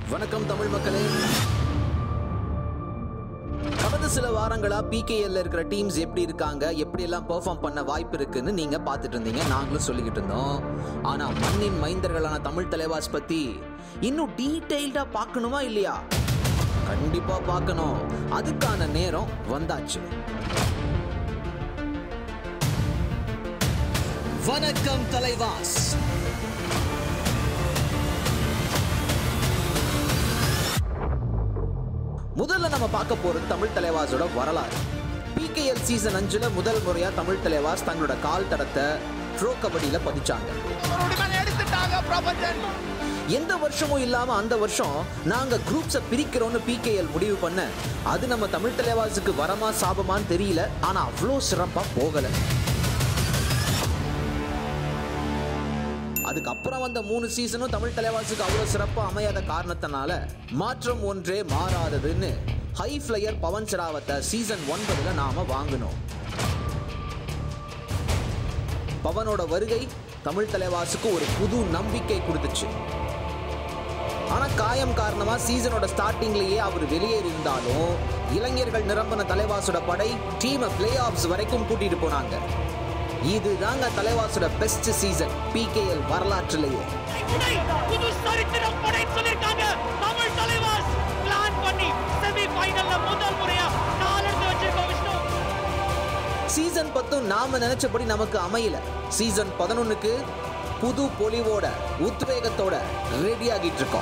வணக்கம் தமிழ் மக்களே கடந்த சில வாரங்களா பிகேஎல்ல இருக்கிற டீம்ஸ் எப்படி இருக்காங்க எப்படி எல்லாம் பெர்ஃபார்ம் பண்ண வாய்ப்பு இருக்குன்னு நீங்க பார்த்துட்டு இருந்தீங்க நாங்களும் சொல்லிக்கிட்டு இருந்தோம் ஆனா மண்ணின் மைந்தர்களான தமிழ் தலைவாஸ் பத்தி இன்னும் டீடைல்டா பார்க்கணுமா இல்லையா கண்டிப்பா பார்க்கணும் அதுக்கான நேரம் வந்தாச்சு வணக்கம் தலைவாஸ் முதல்ல நம்ம பார்க்க போறது தமிழ் தலைவாஸோட வரலாறு பிகேஎல் சீசன் அஞ்சுல முதல் முறையா தமிழ் தலைவாஸ் தங்களோட கால் தடத்தை ப்ரோ கபடியில பதிச்சாங்க எடுத்துட்டாங்க பிரபஞ்சன் எந்த வருஷமும் இல்லாம அந்த வருஷம் நாங்க குரூப்ஸை பிரிக்கிறோம்னு பிகேஎல் முடிவு பண்ண அது நம்ம தமிழ் தலைவாஸுக்கு வரமா சாபமான்னு தெரியல ஆனா அவ்வளோ சிறப்பா போகல அதுக்கப்புறம் வந்த மூணு சீசனும் தமிழ் தலைவாசுக்கு அவ்வளோ சிறப்பாக அமையாத காரணத்தினால மாற்றம் ஒன்றே மாறாததுன்னு ஹை ஃப்ளையர் பவன் சராவத்தை சீசன் ஒன்பதுல நாம வாங்கினோம் பவனோட வருகை தமிழ் தலைவாசுக்கு ஒரு புது நம்பிக்கை கொடுத்துச்சு ஆனா காயம் காரணமா சீசனோட ஸ்டார்டிங்லயே அவர் வெளியேறி இருந்தாலும் இளைஞர்கள் நிரம்பின தலைவாசோட படை டீமை பிளே ஆஃப்ஸ் வரைக்கும் கூட்டிட்டு போனாங்க இதுதாங்க தலைவாசோட பெஸ்ட் சீசன் பிகேஎல் வரலாற்றிலேயே புது சரித்திரம் படை சொல்லிருக்காங்க தமிழ் தலைவாஸ் பிளான் பண்ணி செமி ஃபைனல்ல முதல் முறையா நாலு எடுத்து வச்சிருக்கோம் விஷ்ணு சீசன் பத்தும் நாம நினைச்சபடி நமக்கு அமையல சீசன் பதினொன்னுக்கு புது பொலிவோட உத்வேகத்தோட ரெடி ஆகிட்டு இருக்கோம்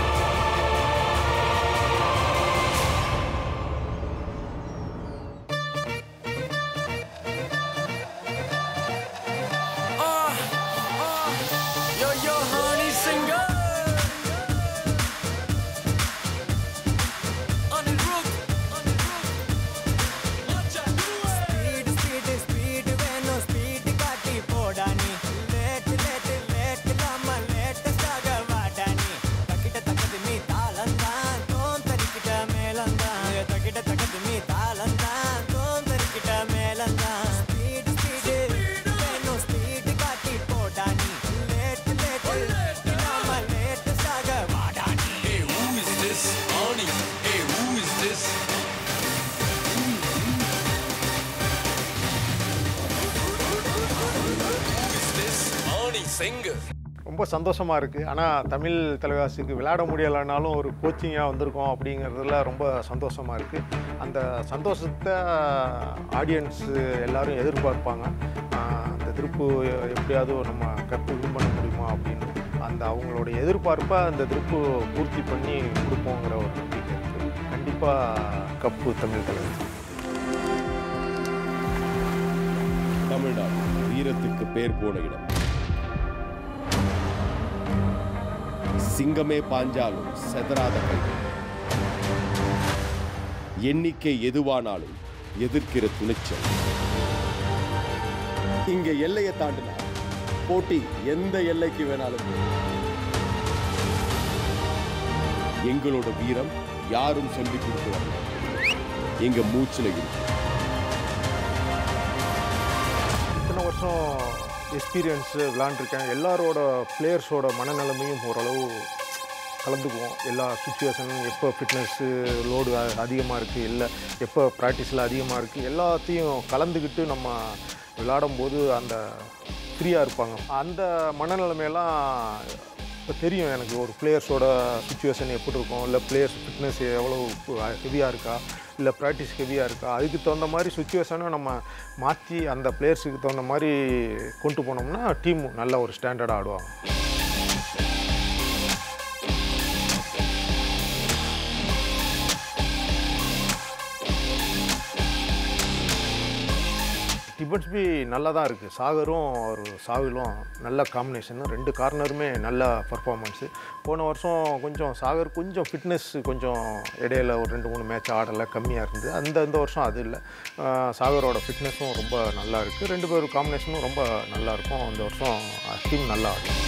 Yo, yo, honey singer. On the roof, on the roof. Watch out. Speed speed speed వేను స్పీడ్ కాటి పోడాని లేట్ లేట్ లేట్ లమ్మ లేటెస్ట్ ఆగా వాడాని తకిట తకది మీ తాళందా తోం తరికిట మేలందా తకిట తకది మీ తాళందా తోం తరికిట మేలందా స్పీడ్ స్పీడ్ వేను స్పీడ్ కాటి పోడాని లేట్ లేట్ లమ్మ లేటెస్ట్ ఆగా వాడాని Hey, who is this? Honey. Hey, who is this? Who is this? Honey singer. ரொம்ப சந்தோஷமாக இருக்குது ஆனால் தமிழ் தலைவாசிக்கு விளையாட முடியலைனாலும் ஒரு கோச்சிங்காக வந்திருக்கோம் அப்படிங்கிறதுல ரொம்ப சந்தோஷமாக இருக்குது அந்த சந்தோஷத்தை ஆடியன்ஸ் எல்லாரும் எதிர்பார்ப்பாங்க ஆஹ் அந்த திருப்பு எப்படியாவது நம்ம கப்பு வின் பண்ண முடியுமா அப்படின்னு அந்த அவங்களோட எதிர்பார்ப்பை அந்த திருப்பு பூர்த்தி பண்ணி கொடுப்போங்கிற ஒரு நம்பிக்கை இருக்குது கண்டிப்பாக கப்பு தமிழ் தலைவாசி தமிழ்நாடு வீரத்துக்கு பேர் போன இடம் சிங்கமே பாஞ்சாலும் செதறாத கைகள் எண்ணிக்கை எதுவானாலும் எதிர்க்கிற துணிச்சல் இங்க எல்லையை தாண்டினா போட்டி எந்த எல்லைக்கு வேணாலும் போகும். எங்களோட வீரம் யாரும் சொல்லிக் கொடுத்து வரல எங்க மூச்சுல இருக்கு இத்தனை வருஷம் எக்ஸ்பீரியன்ஸு விளாண்டுருக்கேன் எல்லாரோட பிளேயர்ஸோட மனநிலைமையும் ஓரளவு கலந்துக்குவோம் எல்லா சுச்சுவேஷனும் எப்போ ஃபிட்னஸ்ஸு லோடு அதிகமாக இருக்குது இல்லை எப்போ ப்ராக்டிஸில் அதிகமாக இருக்குது எல்லாத்தையும் கலந்துக்கிட்டு நம்ம விளையாடும்போது அந்த ஃப்ரீயாக இருப்பாங்க அந்த மனநிலைமையெல்லாம் இப்போ தெரியும் எனக்கு ஒரு பிளேயர்ஸோட சுச்சுவேஷன் எப்படி இருக்கும் இல்லை பிளேயர்ஸ் ஃபிட்னஸ் எவ்வளோ ஹெவியாக இருக்கா இல்லை ப்ராக்டிஸ் ஹெவியாக இருக்கா அதுக்கு தகுந்த மாதிரி சுச்சுவேஷனை நம்ம மாற்றி அந்த பிளேயர்ஸுக்கு தகுந்த மாதிரி கொண்டு போனோம்னா டீம் நல்ல ஒரு ஸ்டாண்டர்டாக ஆடுவாங்க டிபன்ஸ்பி நல்லா தான் இருக்குது சாகரும் ஒரு சாவிலும் நல்ல காம்பினேஷன் ரெண்டு கார்னருமே நல்ல பர்ஃபார்மன்ஸு போன வருஷம் கொஞ்சம் சாகர் கொஞ்சம் ஃபிட்னஸ் கொஞ்சம் இடையில ஒரு ரெண்டு மூணு மேட்ச் ஆடலை கம்மியாக இருந்தது அந்த இந்த வருஷம் அது இல்லை ஆஹ் சாகரோட ஃபிட்னஸும் ரொம்ப நல்லா இருக்குது ரெண்டு பேரும் காம்பினேஷனும் ரொம்ப நல்லா இருக்கும் இந்த வருஷம் டீம் நல்லா ஆடும்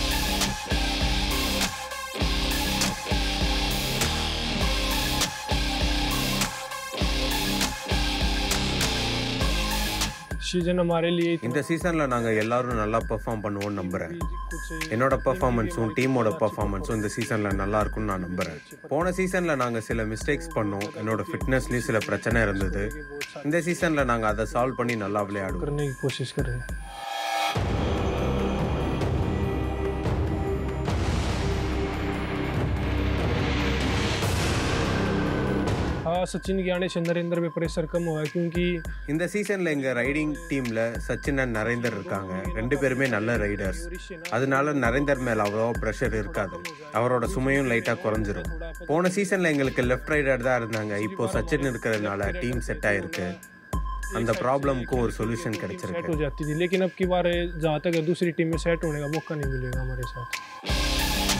सीजन हमारे लिए इतना இந்த சீசனில் நாங்கள் எல்லாரும் நல்லா பெர்ஃபார்ம் பண்ணுவோம்னு நம்புகிறேன் कुछ என்னோட பெர்ஃபார்மன்ஸும் டீமோட பெர்ஃபார்மன்ஸும் இந்த சீசனில் நல்லா இருக்கும்னு நான் நம்புகிறேன் போன சீசனில் நாங்கள் சில மிஸ்டேக்ஸ் பண்ணோம் என்னோட ஃபிட்னஸ்லேயும் சில பிரச்சனை இருந்தது இந்த சீசனில் நாங்கள் அதை சால்வ் பண்ணி நல்லா விளையாடுவோம் करने की कोशिश कर रहे हैं हाँ सचिन के आने से नरेंद्र पे प्रेशर कम हुआ है क्योंकि இந்த சீசனில் எங்கள் ரைடிங் டீமில் சச்சின் அண்ட் நரேந்தர் இருக்காங்க ரெண்டு பேருமே நல்ல ரைடர்ஸ் அதனால நரேந்தர் மேலே அவ்வளோவா ப்ரெஷர் இருக்காது அவரோட சுமையும் லைட்டாக குறைஞ்சிரும் போன சீசனில் எங்களுக்கு லெஃப்ட் ரைடர் தான் இருந்தாங்க இப்போ சச்சின் இருக்கிறதுனால டீம் செட் ஆயிருக்கு அந்த ப்ராப்ளம்க்கும் ஒரு சொல்யூஷன் सेट கிடைச்சிருக்கு हो जाती थी लेकिन अब की बार जहाँ तक है दूसरी टीम में सेट होने का मौका नहीं मिलेगा हमारे साथ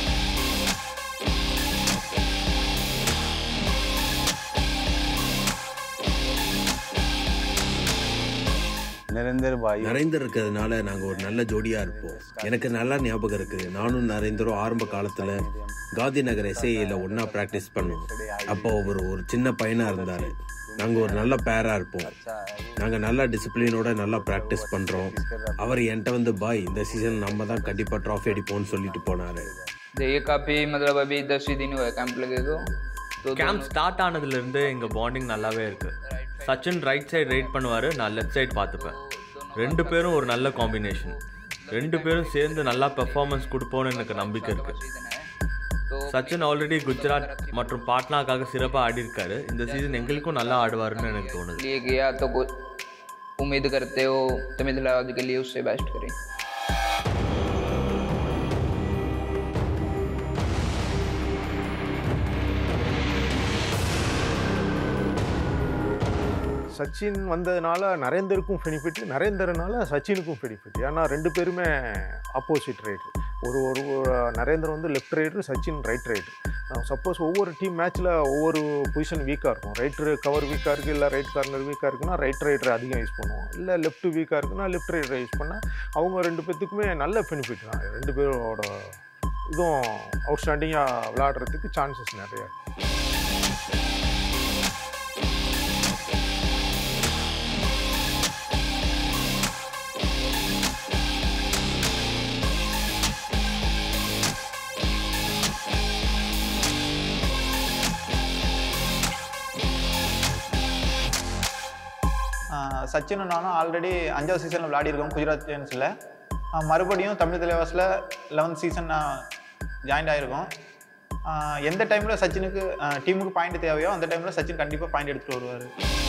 नरेंद्र भाई நரேந்தர் இருக்கிறதுனால நாங்கள் ஒரு நல்ல ஜோடியாக இருப்போம் எனக்கு நல்லா ஞாபகம் இருக்குது நானும் நரேந்தரும் ஆரம்ப காலத்தில் காந்தி நகர் எஸ்ஏயில் ஒன்றா ப்ராக்டிஸ் பண்ணோம் அப்போ அவர் ஒரு சின்ன பையனாக இருந்தார் நாங்கள் ஒரு நல்ல பேராக இருப்போம் நாங்கள் நல்லா டிசிப்ளினோட நல்லா ப்ராக்டிஸ் பண்ணுறோம் அவர் என்கிட்ட வந்து பாய் இந்த சீசன் நம்ம தான் கண்டிப்பாக ட்ராஃபி அடிப்போம்னு சொல்லிட்டு போனார் देखिए काफ़ी मतलब अभी दस ही दिन हुए कैंप लगे को तो கேம்ப் ஸ்டார்ட் ஆனதுலேருந்து எங்கள் பாண்டிங் நல்லாவே இருக்குது சச்சின் ரைட் சைடு ரைட் பண்ணுவார் நான் லெஃப்ட் சைடு பார்த்துப்பேன் ரெண்டு பேரும் ஒரு நல்ல காம்பினேஷன் ரெண்டு பேரும் சேர்ந்து நல்லா பெர்ஃபார்மன்ஸ் கொடுப்போம்னு எனக்கு நம்பிக்கை இருக்குது சச்சின் ஆல்ரெடி குஜராத் மற்றும் பாட்னாக்காக சிறப்பாக ஆடி இருக்காரு இந்த சீசன் எங்களுக்கும் நல்லா ஆடுவாருன்னு எனக்கு தோணுது लिए गया तो को- उम्मीद करते हो तमिलनाडु के लिए उससे बेस्ट करें சச்சின் வந்ததுனால நரேந்தருக்கும் பெனிஃபிட் நரேந்தர்னால சச்சினுக்கும் பெனிஃபிட் ஏன்னா ரெண்டு பேருமே ஆப்போசிட் ரைடர் ஒரு ஒரு ஒரு நரேந்தர் வந்து left raider Sachin right raider suppose ஒவ்வொரு டீம் மேட்ச்சில் ஒவ்வொரு பொசிஷன் வீக்காக இருக்கும் ரைட்ரு கவர் வீக்காக இருக்குது இல்லை ரைட் கார்னர் வீக்காக இருக்குன்னா ரைட் ரைடர் அதிகம் யூஸ் பண்ணுவோம் இல்லை லெஃப்ட் வீக்காக இருக்குன்னா லெஃப்ட் ரைடரை யூஸ் பண்ணால் அவங்க ரெண்டு பேர்த்துக்குமே நல்ல பெனிஃபிட் தான் ரெண்டு பேரோட இதுவும் அவுட்ஸ்டாண்டிங்காக விளையாடுறதுக்கு சான்சஸ் நிறையா இருக்கு சச்சினும் நானும் ஆல்ரெடி அஞ்சாவது சீசனில் விளையாடிருக்கோம் குஜராத் ஜெயின்ஸில் மறுபடியும் தமிழ் தலைவாஸில் லெவன்த் சீசன் நான் ஜாயின் ஆகிருக்கோம் ஆஹ் எந்த டைமில் சச்சினுக்கு டீமுக்கு பாயிண்ட் தேவையோ அந்த டைமில் சச்சின் கண்டிப்பாக பாயிண்ட் எடுத்துகிட்டு வருவார்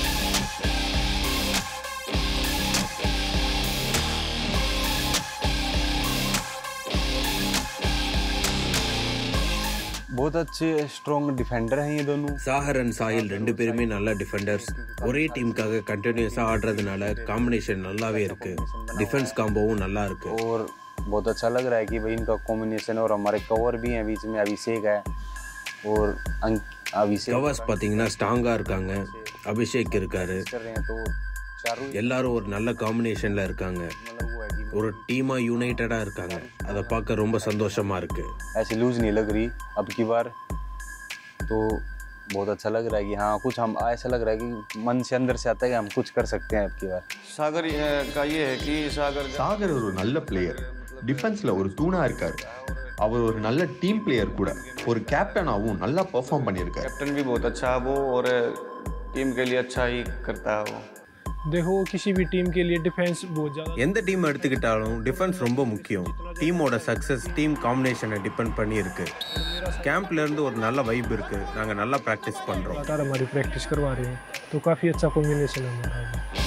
बहुत अच्छे स्ट्रॉन्ग डिफेंडर हैं ये दोनों சாகர் அண்ட் சாஹில் ரெண்டு பேருமே நல்ல டிஃபெண்டர்ஸ் ஒரே டீமுக்காக கண்டினியூஸாக ஆடுறதுனால காம்பினேஷன் நல்லாவே இருக்கு டிஃபென்ஸ் காம்போவும் நல்லா இருக்கு और बहुत अच्छा लग रहा है कि भाई इनका कॉम्बिनेशन और हमारे कवर भी हैं बीच में अभिषेक है और अंक अभिषेक கவர்ஸ் பார்த்தீங்கன்னா ஸ்ட்ராங்காக இருக்காங்க அபிஷேக் இருக்காரு कर रहे हैं तो चारों எல்லாரும் ஒரு நல்ல காம்பினேஷனில் இருக்காங்க ஒரு டீமாக யுனைட்டடாக இருக்காங்க அதை பார்க்க ரொம்ப சந்தோஷமா இருக்கு ऐसी लूज नहीं लग रही अब की बार तो बहुत अच्छा लग रहा है कि हाँ कुछ हम ऐसा लग रहा है कि मन से अंदर से आता है कि हम कुछ कर सकते हैं अब की बार सागर का ये है कि सागर சாகர் ஒரு நல்ல பிளேயர் டிஃபென்ஸில் ஒரு தூணா இருக்காரு அவர் ஒரு நல்ல டீம் பிளேயர் கூட ஒரு கேப்டனாகவும் நல்லா பெர்ஃபார்ம் பண்ணியிருக்காரு कैप्टन भी बहुत अच्छा है वो और टीम के लिए अच्छा ही करता है वो देखो किसी भी टीम के लिए डिफेंस बहुत ज़्यादा எந்த டீம் எடுத்துக்கிட்டாலும் டிஃபென்ஸ் ரொம்ப முக்கியம் டீமோட சக்ஸஸ் டீம் காம்பினேஷனை டிபெண்ட் பண்ணி இருக்கு கேம்ப்ல இருந்து ஒரு நல்ல வைப் இருக்கு நாங்க நல்லா ப்ராக்டிஸ் பண்றோம் लगातार हमारी प्रैक्टिस करवा रहे हैं तो काफ़ी अच्छा कॉम्बिनेशन है हमारा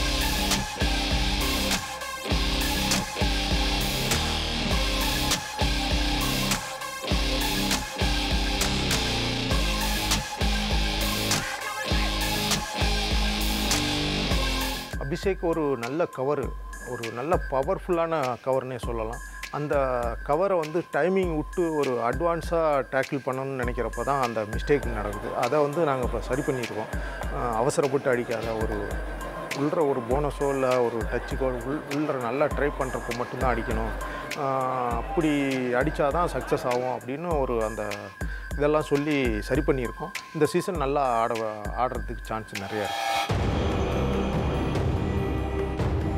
அபிஷேக் ஒரு நல்ல கவர் ஒரு நல்ல பவர்ஃபுல்லான கவர்னே சொல்லலாம் அந்த கவரை வந்து டைமிங் விட்டு ஒரு அட்வான்ஸாக டேக்கிள் பண்ணணும்னு நினைக்கிறப்ப தான் அந்த மிஸ்டேக் நடக்குது அதை வந்து நாங்கள் இப்போ சரி பண்ணியிருக்கோம் அஹ் அவசரப்பட்டு அடிக்காத ஒரு உள்ற ஒரு போனஸோ இல்லை ஒரு டச்சுக்கோ உள் உள்ற நல்லா ட்ரை பண்ணுறப்போ மட்டும்தான் அடிக்கணும் அஹ் அப்படி அடித்தா தான் சக்ஸஸ் ஆகும் அப்படின்னு ஒரு அந்த இதெல்லாம் சொல்லி சரி பண்ணியிருக்கோம் இந்த சீசன் நல்லா ஆட ஆடுறதுக்கு சான்ஸ் நிறையா இருக்குது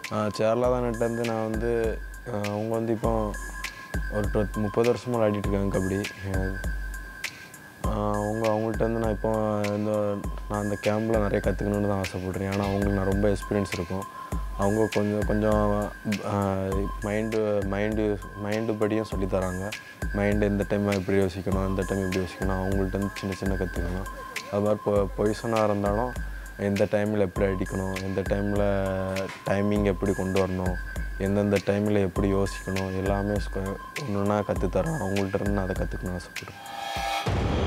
சேர்லாதான்கிட்டேருந்து நான் வந்து ஆஹ் அவங்க வந்து இப்போ ஒரு டுவெத் முப்பது வருஷமாக விளையாடிட்டு இருக்காங்க கபடி ஆஹ் அவங்க அவங்கள்ட்ட வந்து நான் இப்போ இந்த நான் அந்த கேம்பில் நிறைய கற்றுக்கணுன்னு தான் ஆசைப்படுறேன் ஆனால் அவங்களுக்கு நான் ரொம்ப எக்ஸ்பீரியன்ஸ் இருக்கும் அவங்க கொஞ்சம் கொஞ்சம் மைண்டு மைண்டு மைண்டு படியும் சொல்லித் தராங்க மைண்டு இந்த டைம் எப்படி யோசிக்கணும் இந்த டைம் எப்படி யோசிக்கணும் அவங்கள்ட்ட வந்து சின்ன சின்ன கற்றுக்கணும் அது மாதிரி பொ பொய்சனாக இருந்தாலும் எந்த டைமில் எப்படி அடிக்கணும் எந்த டைமில் டைமிங் எப்படி கொண்டு வரணும் எந்தெந்த டைமில் எப்படி யோசிக்கணும் எல்லாமே ஒன்று ஒன்றா கற்றுத்தரோம் அவங்கள்ட்ட இருந்து நான் அதை கற்றுக்கணும் ஆசைப்படுறேன்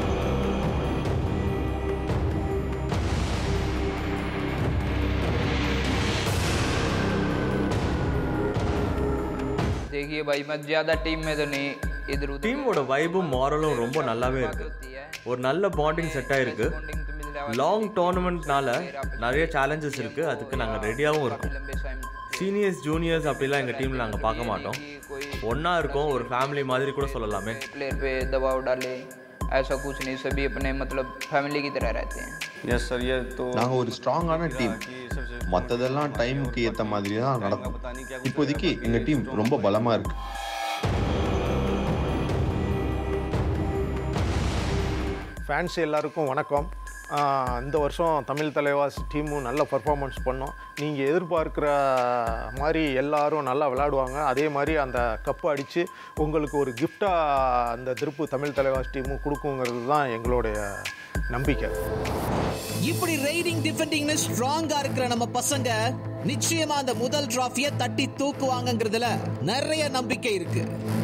देखिए भाई मैं ज़्यादा टीम में तो नहीं इधर उधर டீமோட வைபும் மாரலும் ரொம்ப நல்லாவே இருக்கு ஒரு நல்ல பாண்டிங் செட் ஆயிருக்கு லாங் டோர்னமெண்ட்னால நிறைய சேலஞ்சஸ் இருக்கு அதுக்கு நாங்கள் ரெடியாகவும் இருக்கோம் சீனியர்ஸ் ஜூனியர்ஸ் அப்படிலாம் எங்கள் டீமில் நாங்கள் பார்க்க மாட்டோம் ஒன்றா இருக்கோம் ஒரு ஃபேமிலி மாதிரி கூட சொல்லலாமே प्लेयर पे दबाव डाले ऐसा कुछ नहीं सभी अपने मतलब फैमिली की तरह रहते हैं यस सर ये तो நாங்கள் ஒரு ஸ்ட்ராங்கான டீம் மற்றதெல்லாம் டைமுக்கு ஏற்ற மாதிரி தான் நடக்கும் இப்போதைக்கு எங்கள் டீம் ரொம்ப பலமாக இருக்கு ஃபேன்ஸ் எல்லாருக்கும் வணக்கம் ஆஹ் இந்த வருஷம் தமிழ் தலைவாஸ் டீமும் நல்ல பர்ஃபார்மன்ஸ் பண்ணோம் நீங்கள் எதிர்பார்க்குற மாதிரி எல்லாரும் நல்லா விளையாடுவாங்க அதே மாதிரி அந்த கப்பு அடித்து உங்களுக்கு ஒரு கிஃப்டாக அந்த திருப்பு தமிழ் தலைவாஸ் டீமும் கொடுக்குங்கிறது தான் எங்களுடைய நம்பிக்கை இப்படி ரைடிங் டிஃபெண்டிங்னு ஸ்ட்ராங்கா இருக்கிற நம்ம பசங்க நிச்சயமா அந்த முதல் டிராஃபியை தட்டி தூக்குவாங்கங்கிறதுல நிறைய நம்பிக்கை இருக்கு